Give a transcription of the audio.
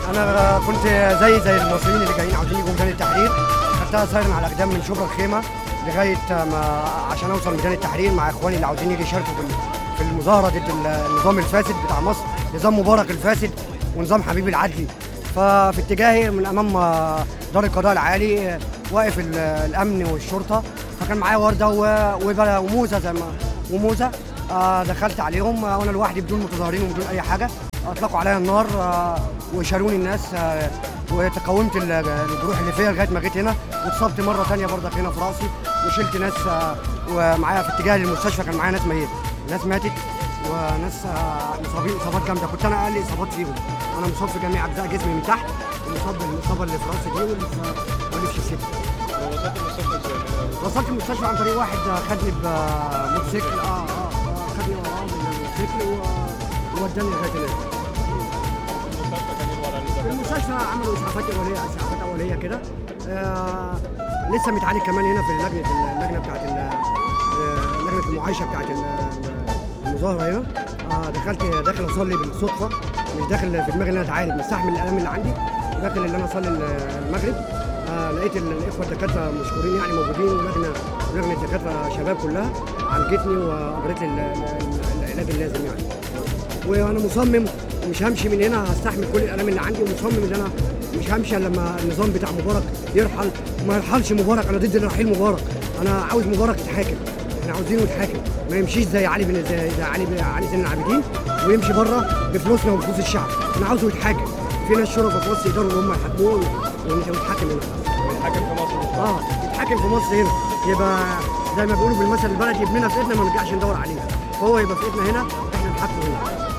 انا كنت زي زي المصريين اللي جايين عاوزين يجوا ميدان التحرير خدتها سايرن على اقدام من شبرا الخيمه لغايه ما عشان اوصل ميدان التحرير مع اخواني اللي عاوزين يجي يشاركوا في في المظاهره ضد النظام الفاسد بتاع مصر نظام مبارك الفاسد ونظام حبيب العدلي ففي اتجاهي من امام دار القضاء العالي واقف ال- الامن والشرطه فكان معايا ورده و- وبلا- وموزه زي ما وموزه آه، دخلت عليهم آه، وانا لوحدي بدون متظاهرين وبدون اي حاجه اطلقوا عليا النار آه، وشالوني الناس آه، وتقاومت ال- الجروح اللي فيا لغايه ما جيت هنا واتصبت مره ثانيه برضك هنا في راسي وشلت ناس آه، ومعايا في اتجاه للمستشفى كان معايا ناس ميت ناس ماتت وناس آه، مصابين اصابات جامده كنت انا اقل اصابات فيهم انا مصاب في جميع اجزاء جسمي من تحت ومصاب بالاصابه اللي في راسي دي واللي في واللي في شفتي وصلت المستشفى ازاي؟ وصلت المستشفى عن طريق واحد خدني بموتوسيكل اه اه اه خدني وراه بالموتوسيكل و- ووداني لغايه هناك المستشفى كان ايه الوضع اللي في دخل؟ المستشفى عملوا اسعافات اوليه اسعافات اوليه كده آه لسه متعالج كمان هنا في اللجنه اللجنه بتاعت ال- آه، لجنه المعايشه بتاعت ال- المظاهره هنا آه دخلت داخل اصلي بالصدفه مش داخل في دماغي ان انا اتعالج مستحمل الالم اللي عندي داخل ان انا اصلي ال- المغرب آه لقيت ال- الاخوه الدكاتره مشكورين يعني موجودين ولجنه لجنه الدكاتره شباب كلها عالجتني وقدرت لي ال- ال- العلاج اللازم يعني وانا مصمم مش همشي من هنا هستحمل كل الالام اللي عندي ومصمم ان انا مش همشي إلا لما النظام بتاع مبارك يرحل ما يرحلش مبارك انا ضد رحيل مبارك انا عاوز مبارك يتحاكم احنا عاوزينه يتحاكم ما يمشيش زي علي بن زي, زي علي بن علي زين العابدين ويمشي بره بفلوسنا وبفلوس الشعب انا عاوزه يتحاكم في ناس شرفاء في مصر يقدروا ان هم يحاكموه ويتحاكم هنا الحاكم في مصر اه يتحاكم في مصر هنا يبقى زي ما بيقولوا بالمثل البلدي ابننا في ايدنا ما نرجعش ندور عليه فهو يبقى في ايدنا هنا احنا نحاكمه هنا